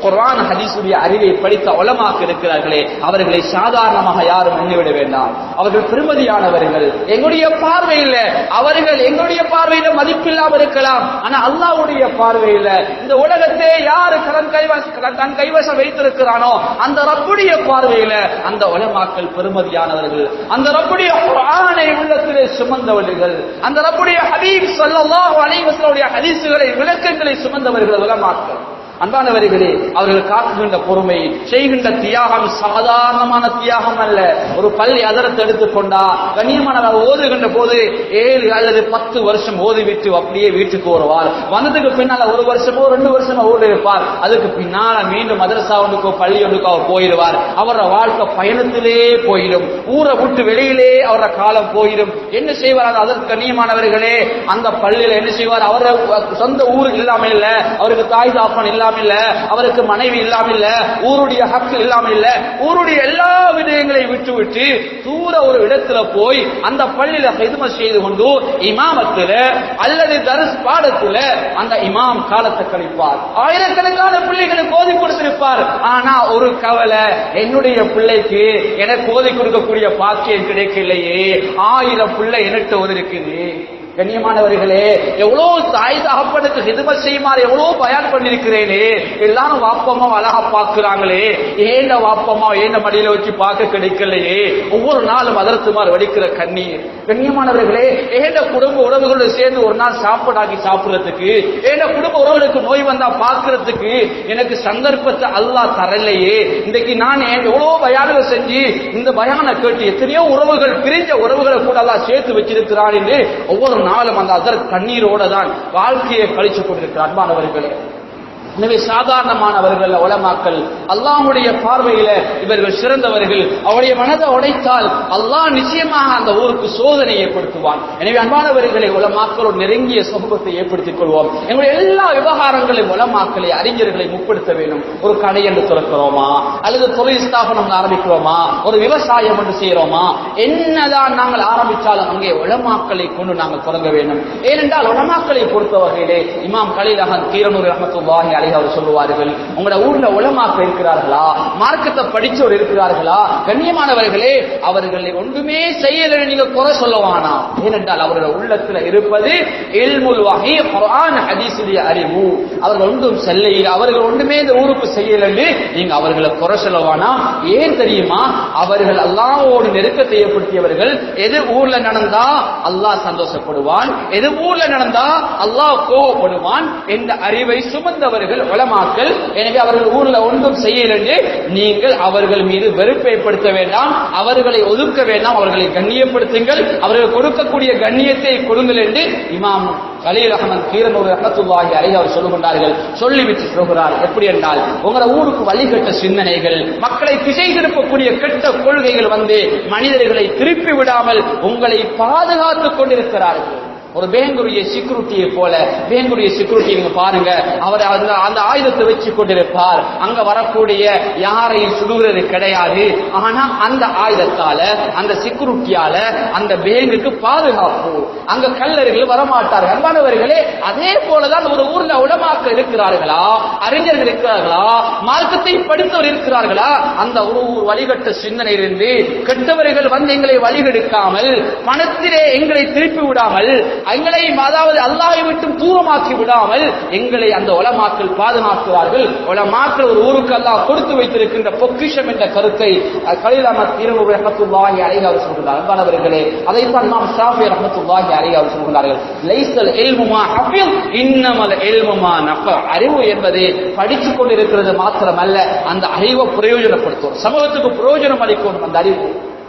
குர்ஆன் ஹதீஸுடைய அறிவை படித்த உலமாக்கு இருக்கிறார்களே அவர்களை சாதாரணமாக யாரும் எண்ணிவிட வேண்டாம் அவர்கள் பெருமதியானவர்கள் எங்களுடைய பார்வையில் அவர்கள் எங்களுடைய பார்வையில மதிப்பில்லாமல் இருக்கலாம் ஆனா அல்லாஹ்வுடைய பார்வையில இந்த உலகத்தை யாரு கடன் கைவச தன் கைவசம் வைத்திருக்கிறானோ அந்த ரப்புடைய பார்வையில அந்த உலமாக்கள் பெருமதியானவர்கள் அந்த ரப்புடைய குர்ஆனை உள்ளத்திலே சுமந்தவர்கள் அந்த ரப்புடைய ஹபீப் ஸல்லல்லாஹு அலைஹி வஸல்லுடைய ஹதீஸுகளை விளக்கங்களை சுமந்தவர்கள் உலமாக்கள் அன்பானவர்களே அவர்கள் காக்குகின்ற பொறுமை செய்கின்ற தியாகம் சாதாரணமான தியாகம் அல்ல ஒரு பள்ளி அதரத்தை எடுத்துக்கொண்டா கண்ணியமானவர் ஓதுகின்ற போது ஏழு அல்லது பத்து வருஷம் ஓதிவிட்டு அப்படியே வீட்டுக்கு வருவார் வந்ததுக்கு பின்னால ஒரு வருஷமோ ரெண்டு வருஷமோ ஓடி இருப்பார் அதுக்கு பின்னால மீண்டும் மதரசா ஒன்றுக்கோ பள்ளி ஒன்றுக்கோ அவர் போயிடுவார் அவரோட வாழ்க்கை பயணத்திலே போயிடும் ஊரை விட்டு வெளியிலே அவரோட காலம் போயிடும் என்ன செய்வார் அதற்கு கண்ணியமானவர்களே அந்த பள்ளியில என்ன செய்வார் அவர சொந்த ஊர் இல்லாம இல்ல அவருக்கு தாய் தாப்பன் இல்லாம இல்ல அவருக்கு மனைவி இல்லாம இல்ல ஊருடைய ஹக்கு இல்லாம இல்ல ஊருடைய எல்லா விடயங்களையும் விட்டு விட்டு தூர ஒரு இடத்துல போய் அந்த பள்ளியில ஹிதும செய்து கொண்டு இமாமத்துல அல்லது தரிஸ் பாடத்துல அந்த இமாம் காலத்தை கழிப்பார் ஆயிரக்கணக்கான பிள்ளைகளுக்கு ஓதி கொடுத்திருப்பார் ஆனா ஒரு கவலை என்னுடைய பிள்ளைக்கு எனக்கு ஓதி கொடுக்கக்கூடிய பாக்கியம் கிடைக்கலையே ஆயிரம் பிள்ளை எனக்கு ஓதி இருக்குது கண்ணியமானவர்களே எவ்வளவு தாய் தகப்பனுக்கு ஹிதுமத் செய்யுமாறு எவ்வளவு பயன் பண்ணிருக்கிறேனே எல்லாரும் வாப்பமா அழகா பாக்குறாங்களே ஏண்ட வாப்பமா ஏண்ட மடியில வச்சு பார்க்க கிடைக்கலையே ஒவ்வொரு நாளும் அதரத்துமாறு வடிக்கிற கண்ணீர் கண்ணியமானவர்களே ஏண்ட குடும்ப உறவுகளோடு சேர்ந்து ஒரு நாள் சாப்பாடாக்கி சாப்பிடுறதுக்கு ஏண்ட குடும்ப உறவுகளுக்கு நோய் வந்தா பார்க்கறதுக்கு எனக்கு சந்தர்ப்பத்தை அல்லாஹ் தரலையே இன்றைக்கு நான் ஏன் எவ்வளவு பயான்கள் செஞ்சு இந்த பயானை கேட்டு எத்தனையோ உறவுகள் பிரிஞ்ச உறவுகளை கூட அல்லாஹ் சேர்த்து வச்சிருக்கிறான் என்று ஒவ்வொரு நாளும் அந்த அதர் கண்ணீரோட தான் வாழ்க்கையை கழிச்சு கொண்டிருக்கிறார் அன்பானவர்களே எனவே சாதாரணமானவர்கள் உலமாக்கள் அல்லாஹ்வுடைய பார்வையில இவர்கள் சிறந்தவர்கள் அவருடைய மனதை உடைத்தால் அல்லாஹ் நிச்சயமாக அந்த ஊருக்கு சோதனை ஏற்படுத்துவான் எனவே அன்பானவர்களை உலமாக்களோடு நெருங்கிய சமூகத்தை ஏற்படுத்திக் கொள்வோம் எங்களுடைய எல்லா விவகாரங்களையும் உலமாக்களை அறிஞர்களை முற்படுத்த வேண்டும் ஒரு கடை என்று திறக்கிறோமா அல்லது தொழில் ஸ்தாபனம் ஆரம்பிக்கிறோமா ஒரு விவசாயம் என்று செய்யறோமா என்னதான் நாங்கள் ஆரம்பித்தாலும் அங்கே உலமாக்களை கொண்டு நாங்கள் தொடங்க வேண்டும் ஏனென்றால் உலமாக்களை பொறுத்த வகையிலே இமாம் கலீல் அகன் கீரனூர் ரஹமத்துல்லாஹி அலைஹி அவர் சொல்லுவார்கள் உங்களோட ஊர்ல உலமாக்கள் இருக்கிறார்களா மார்க்கத்தை படிச்சவர் இருக்கிறார்களா கண்ணியமானவர்களே அவர்களை ஒன்றுமே செய்யல நீங்க குறை சொல்லவானா ஏனென்றால் அவர்கள் உள்ளத்துல இருப்பது இல்முல் வஹி குர்ஆன் ஹதீஸுடைய அறிவு அவர்கள் ஒன்றும் செல்லையில் அவர்கள் ஒன்றுமே இந்த ஊருக்கு செய்யலன்னு நீங்க அவர்களை குறை சொல்லவானா ஏன் தெரியுமா அவர்கள் அல்லாஹ்வோடு நெருக்கத்தை ஏற்படுத்தியவர்கள் எது ஊர்ல நடந்தா அல்லாஹ் சந்தோஷப்படுவான் எது ஊர்ல நடந்தா அல்லாஹ் கோவப்படுவான் என்ற அறிவை சுமந்தவர்கள் உலமாக்கள் எனவே அவர்கள் ஊர்ல ஒன்றும் செய்யலன்னு நீங்கள் அவர்கள் மீது வெறுப்பை ஏற்படுத்த வேண்டாம் அவர்களை ஒதுக்க வேண்டாம் அவர்களை கண்ணியப்படுத்துங்கள் அவர்கள் கொடுக்கக்கூடிய கண்ணியத்தை கொடுங்கள் என்று இமாம் கலீல் அகமது கீரனூர் ரஹத்துல்லாஹி அலைஹி அவர் சொல்லுகின்றார்கள் சொல்லிவிட்டு சொல்கிறார் எப்படி என்றால் உங்களோட ஊருக்கு வழிகட்ட சிந்தனைகள் மக்களை திசை திருப்பக்கூடிய கெட்ட கொள்கைகள் வந்து மனிதர்களை திருப்பி விடாமல் உங்களை பாதுகாத்துக் கொண்டிருக்கிறார்கள் ஒரு பேங்குடைய செக்யூரிட்டியை போல பேங்குடைய செக்யூரிட்டி நீங்க பாருங்க அவர் அந்த அந்த ஆயுதத்தை வச்சு கொண்டிருப்பார் அங்க வரக்கூடிய யாரையும் சுடுகிறது கிடையாது ஆனா அந்த ஆயுதத்தால அந்த செக்யூரிட்டியால அந்த பேங்குக்கு பாதுகாப்பு அங்க கல்லர்கள் வரமாட்டார்கள் அன்பானவர்களே அதே போலதான் ஒரு ஊர்ல உலமாக்க இருக்கிறார்களா அறிஞர்கள் இருக்கிறார்களா மார்க்கத்தை படித்தவர் இருக்கிறார்களா அந்த ஒரு ஊர் வழிகட்ட சிந்தனையிலிருந்து கெட்டவர்கள் வந்து எங்களை வழிகெடுக்காமல் பணத்திலே எங்களை திருப்பி விடாமல் எங்களை அதாவது அல்லாஹை விட்டும் தூரமாக்கி விடாமல் எங்களை அந்த உலமாக்கள் பாதுகாக்கிறார்கள் உலமாக்கள் ஒரு ஊருக்கு அல்லாஹ் கொடுத்து வைத்திருக்கின்ற பொக்கிஷம் என்ற கருத்தை கலீல் அஹமத் இருநூறு ரஹமத்துல்லாஹி அலைஹி அவர் சொல்கிறார் அன்பானவர்களே அதைத்தான் நாம் ஷாஃபி ரஹமத்துல்லாஹி அலைஹி அவர் சொல்கிறார்கள் லைசல் இல்முமா ஹஃபில் இன்னமல் இல்முமா நஃப அறிவு என்பது படித்துக் கொண்டிருக்கிறது மாத்திரமல்ல அந்த அறிவை பிரயோஜனப்படுத்தும் சமூகத்துக்கு பிரயோஜனம் அளிக்கும் அந்த அறிவு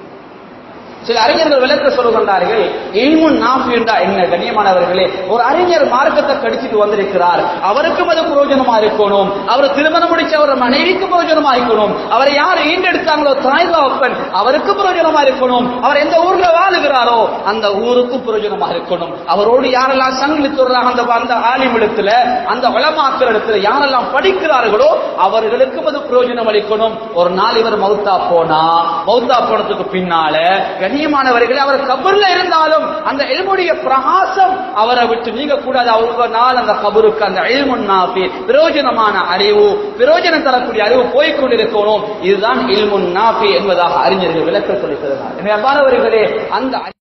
சில அறிஞர்கள் விளக்க சொல்லுகின்றார்கள் இல்முன் நாஃபி என்றா என்ன கண்ணியமானவர்களே ஒரு அறிஞர் மார்க்கத்தை கடிச்சிட்டு வந்திருக்கிறார் அவருக்கும் அது பிரயோஜனமா இருக்கணும் அவர் திருமணம் முடிச்ச அவர் மனைவிக்கு பிரயோஜனமா இருக்கணும் அவரை யார் ஈண்டெடுத்தாங்களோ தாய் தகப்பன் அவருக்கு பிரயோஜனமா இருக்கணும் அவர் எந்த ஊர்ல வாழுகிறாரோ அந்த ஊருக்கும் பிரயோஜனமா இருக்கணும் அவரோடு யாரெல்லாம் சங்கிலித்துறாங்க அந்த அந்த ஆலிமிடத்துல அந்த வளமாக்கிற இடத்துல யாரெல்லாம் படிக்கிறார்களோ அவர்களுக்கும் அது பிரயோஜனம் அளிக்கணும் ஒரு நாள் இவர் மௌத்தா போனா மௌத்தா போனதுக்கு பின்னால கண்ணியமானவர்களே அவர் கபர்ல இருந்தாலும் அந்த எல்முடைய பிரகாசம் அவரை விட்டு நீங்க கூடாது அவங்க நாள் அந்த கபருக்கு அந்த எல்முன் நாபி பிரயோஜனமான அறிவு பிரயோஜனம் தரக்கூடிய அறிவு போய்கொண்டிருக்கணும் இதுதான் இல்முன் நாபி என்பதாக அறிஞர்கள் விளக்க சொல்லித்தருகிறார் எனவே அன்பானவர்களே அந்த